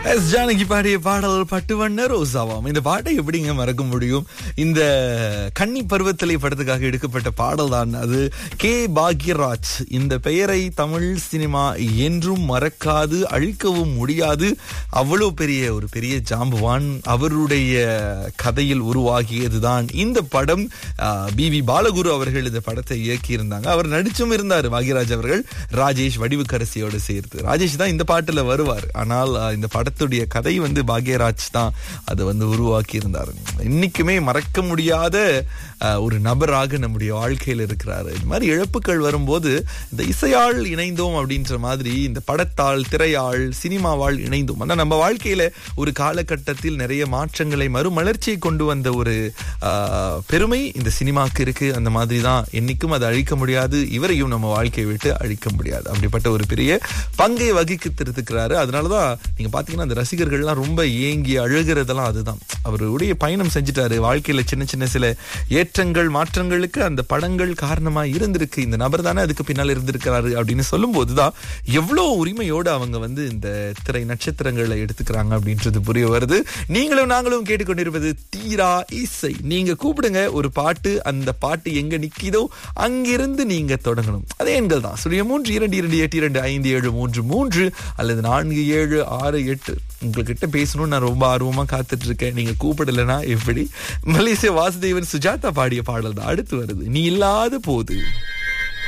S Janaki பாடிய பாடல் பட்டு வண்ண ரோசாவாம் இந்த பாட்டை எப்படிங்க மறக்க முடியும் இந்த கன்னி பருவத்திலே படத்துக்காக எடுக்கப்பட்ட பாடல் தான் அது கே பாக்யராஜ் இந்த பெயரை தமிழ் சினிமா என்றும் மறக்காது அழிக்கவும் முடியாது அவ்வளவு பெரிய ஒரு பெரிய ஜாம்பவான் அவருடைய கதையில் உருவாகியதுதான் இந்த படம் பி வி பாலகுரு அவர்கள் இந்த படத்தை இயக்கியிருந்தாங்க அவர் நடிச்சும் இருந்தார் பாக்யராஜ் அவர்கள் ராஜேஷ் வடிவுக்கரசியோடு சேர்த்து ராஜேஷ் தான் இந்த பாட்டுல வருவார் ஆனால் அஹ், இந்த படத்துடைய கதை வந்து பாக்யராஜ் தான் அதை வந்து உருவாக்கி இருந்தார் இன்னைக்குமே மறக்க முடியாத அஹ், ஒரு நபராக நம்முடைய வாழ்க்கையில் இருக்கிறாரு இந்த மாதிரி இழப்புகள் வரும்போது இந்த இசையால் இணைந்தோம் அப்படின்ற மாதிரி இந்த படத்தால் திரையால் சினிமாவால் இணைந்தோம் ஆனா நம்ம வாழ்க்கையில ஒரு காலகட்டத்தில் நிறைய மாற்றங்களை மறுமலர்ச்சியை கொண்டு வந்த ஒரு அஹ், பெருமை இந்த சினிமாக்கு இருக்கு அந்த மாதிரி தான் என்னைக்கும் அதை அழிக்க முடியாது இவரையும் நம்ம வாழ்க்கையை விட்டு அழிக்க முடியாது அப்படிப்பட்ட ஒரு பெரிய பங்கை வகிக்கிறதுக்கிறாரு அதனாலதான் நீங்க பாத்தீங்கன்னா அந்த ரசிகர்கள்லாம் ரொம்ப ஏங்கி அழுகிறதெல்லாம் அதுதான் அவருடைய பயணம் செஞ்சுட்டாரு வாழ்க்கையில சின்ன சின்ன சில ஏற்றங்கள் மாற்றங்களுக்கு அந்த படங்கள் காரணமா இருந்திருக்கு இந்த நபர் தானே அதுக்கு பின்னால் இருந்திருக்கிறாரு அப்படின்னு சொல்லும் போதுதான் எவ்வளவு உரிமையோடு அவங்க வந்து இந்த திரை நட்சத்திரங்களை எடுத்துக்கிறாங்க அப்படின்றது புரிய வருது நீங்களும் நாங்களும் கேட்டுக்கொண்டிருப்பது தீரா இசை நீங்க கூப்பிடுங்க ஒரு பாட்டு அந்த பாட்டு எங்க நிக்கிதோ அங்கிருந்து நீங்க தொடங்கணும் அதே எண்கள் தான் சுழிய மூன்று இரண்டு இரண்டு எட்டு இரண்டு ஐந்து ஏழு மூன்று மூன்று அல்லது நான்கு ஏழு ஆறு எட்டு உங்ககிட்ட பேசணும்னு நான் ரொம்ப ஆர்வமா காத்துட்டு இருக்கேன் நீங்க கூப்பிடலைன்னா எப்படி மலேசிய வாசுதேவன் சுஜாதா பாடிய பாடல் தான் அடுத்து வருது நீ இல்லாத போது